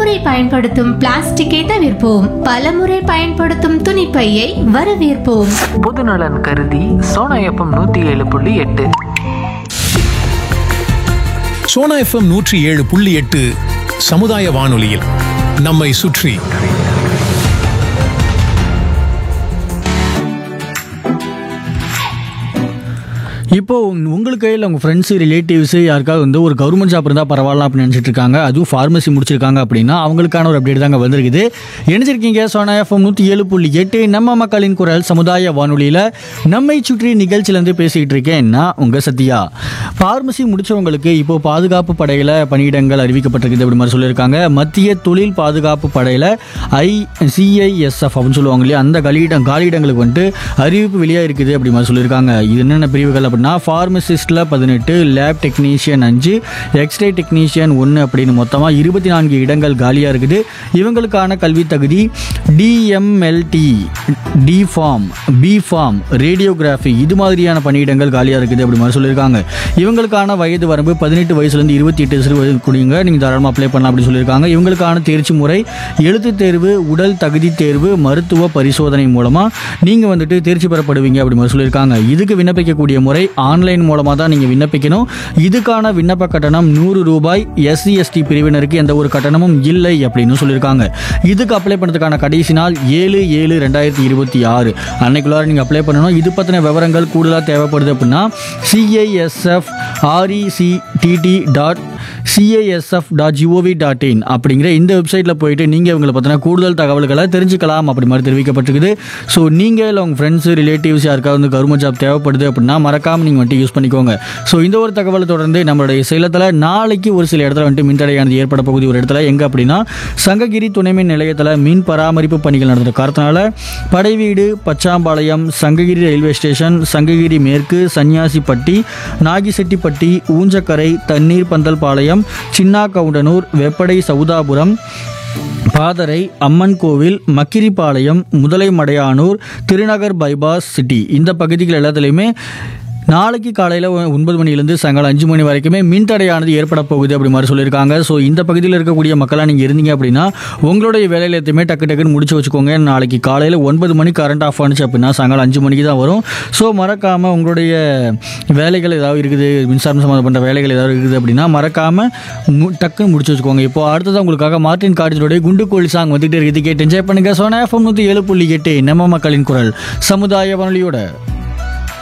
ஒருமுறை பயன்படுத்தும் பிளாஸ்டிக்கை தவிர்ப்போம் பலமுறை பயன்படுத்தும் துணிப்பையை வரவேற்போம் பொதுநலன் கருதி சோனா எஃப்எம் நூற்றி ஏழு புள்ளி எட்டு சோனா எஃப்எம் நூற்றி ஏழு புள்ளி எட்டு சமுதாய வானொலியில் நம்மை சுற்றி இப்போ உங்க- உங்களுக்கு கையில் உங்கள் ஃப்ரெண்ட்ஸு ரிலேட்டிவ்ஸு யாருக்காவது வந்து ஒரு கவர்மெண்ட் ஜாப் இருந்தால் பரவாயில்ல அப்படின்னு நினச்சிட்டு இருக்காங்க அதுவும் ஃபார்மசி முடிச்சிருக்காங்க அப்படின்னா அவங்களுக்கான ஒரு அப்டேட் தாங்க வந்திருக்குது இணைஞ்சிருக்கீங்க சோனா எஃப்எம் நூற்றி ஏழு புள்ளி எட்டு நம்ம மக்களின் குரல் சமுதாய வானொலியில் நம்மை சுற்றி நிகழ்ச்சியிலேருந்து பேசிக்கிட்டு இருக்கேன் நான் உங்கள் சத்யா ஃபார்மசி முடிச்சவங்களுக்கு இப்போ பாதுகாப்பு படையில் பணியிடங்கள் அறிவிக்கப்பட்டிருக்குது அப்படி மாதிரி சொல்லியிருக்காங்க மத்திய தொழில் பாதுகாப்பு படையில் ஐ சிஐஎஸ்எஃப் அப்படின்னு சொல்லுவாங்க இல்லையா அந்த காலியிடம் காலியிடங்களுக்கு வந்துட்டு அறிவிப்பு வெளியாக இருக்குது அப்படி மாதிரி சொல்லியிருக்காங்க இது என்னென்ன பிரிவுகள் அப்படின்னா ஃபார்மசிஸ்ட்டில் பதினெட்டு லேப் டெக்னீஷியன் அஞ்சு எக்ஸ்ரே டெக்னீஷியன் ஒன்று அப்படின்னு மொத்தமாக இருபத்தி நான்கு இடங்கள் காலியாக இருக்குது இவங்களுக்கான கல்வி தகுதி DMLT D pharm B pharm radiography இது மாதிரியான பணியிடங்கள் காலியாக இருக்குது அப்படி மாதிரி சொல்லியிருக்காங்க இவங்களுக்கான வயது வரம்பு பதினெட்டு வயசுலேருந்து இருபத்தி எட்டு வயசு வரை கூடியவங்க நீங்கள் தாராளமாக அப்ளை பண்ணலாம் அப்படின்னு சொல்லியிருக்காங்க இவங்களுக்கான தேர்ச்சி முறை எழுத்துத் தேர்வு உடல் தகுதி தேர்வு மருத்துவ பரிசோதனை மூலமாக நீங்கள் வந்துட்டு தேர்ச்சி பெறப்படுவீங்க அப்படி மாதிரி சொல்லியிருக்காங்க இதுக்கு விண்ணப்பிக்கக்கூடிய முறை ஆன்லைன் மூலமாக தான் நீங்கள் விண்ணப்பிக்கணும் இதுக்கான விண்ணப்ப கட்டணம் நூறு ரூபாய் எஸ்சி எஸ்டி பிரிவினருக்கு எந்த ஒரு கட்டணமும் இல்லை அப்படின்னு சொல்லியிருக்காங்க இதுக்கு அப்ளை பண்ணுறதுக்கான கடைசி நாள் ஏழு ஏழு ரெண்டாயிரத்தி இருபத்தி ஆறு அன்னைக்குள்ளார நீங்கள் அப்ளை பண்ணணும் இது பற்றின விவரங்கள் கூடுதலாக தேவைப்படுது அப்படின்னா CISF RECTT dot CISF dot GOV dot in அப்படிங்கிற இந்த வெப்சைட்டில் போயிட்டு நீங்கள் இவங்களை பற்றின கூடுதல் தகவல்களை தெரிஞ்சுக்கலாம் அப்படி மாதிரி தெரிவிக்கப்பட்டிருக்குது ஸோ நீங்கள் இல்லை உங்கள் ஃப்ரெண்ட்ஸு ரிலேட்டிவ்ஸ் யாருக்காவது வந்து கவர்மெண்ட் ஜாப் தேவைப்படுது அப்படின்னா மறக்காமல் நீங்கள் வந்துட்டு யூஸ் பண்ணிக்கோங்க ஸோ இந்த ஒரு தகவலை தொடர்ந்து நம்மளுடைய சேலத்தில் நாளைக்கு ஒரு சில இடத்துல வந்துட்டு மின்தடையானது ஏற்பட போகுது ஒரு இடத்துல எங்கே அப்படின்னா சங்ககிரி துணைமின் நிலையத்தில் மின் பராமரிப்பு பணிகள் நடந்த காரணத்தினால படைவீடு பச்சாம்பாளையம் சங்ககிரி ரயில்வே ஸ்டேஷன் சங்ககிரி மேற்கு சன்னியாசிப்பட்டி நாகிசெட்டிப்பட்டி ஊஞ்சக்கரை தண்ணீர் பந்தல் பாளையம் சின்னாக்கவுண்டனூர் வெப்படை சவுதாபுரம் பாதரை அம்மன் கோவில் மக்கிரிப்பாளையம் முதலைமடையானூர் திருநகர் பைபாஸ் சிட்டி இந்த பகுதிகள் எல்லாத்துலேயுமே நாளைக்கு காலையில் ஒன்பது மணிலேருந்து சாயங்காலம் அஞ்சு மணி வரைக்குமே மின்தடையானது ஏற்பட போகுது அப்படி மாதிரி சொல்லியிருக்காங்க ஸோ இந்த பகுதியில் இருக்கக்கூடிய மக்களாக நீங்கள் இருந்தீங்க அப்படின்னா உங்களுடைய வேலையில் எத்தையுமே டக்கு டக்குன்னு முடிச்சு வச்சுக்கோங்க நாளைக்கு காலையில் ஒன்பது மணி கரண்ட் ஆஃப் ஆனிச்சு அப்படின்னா சாயங்காலம் அஞ்சு மணிக்கு தான் வரும் ஸோ மறக்காமல் உங்களுடைய வேலைகள் ஏதாவது இருக்குது மின்சாரம் சம்மந்தப்பட்ட வேலைகள் ஏதாவது இருக்குது அப்படின்னா மறக்காமல் மு- டக்குன்னு முடிச்சு வச்சுக்கோங்க இப்போ அடுத்தது உங்களுக்காக மார்டின் கார்டினுடைய குண்டு கோழி சாங் வந்துட்டு இருக்குது கேட்டு என்ஜாய் பண்ணுங்க சோனா எஃப்எம் நூற்றி ஏழு புள்ளி எட்டு நம்ம மக்களின் குரல் சமுதாய வானொலியோட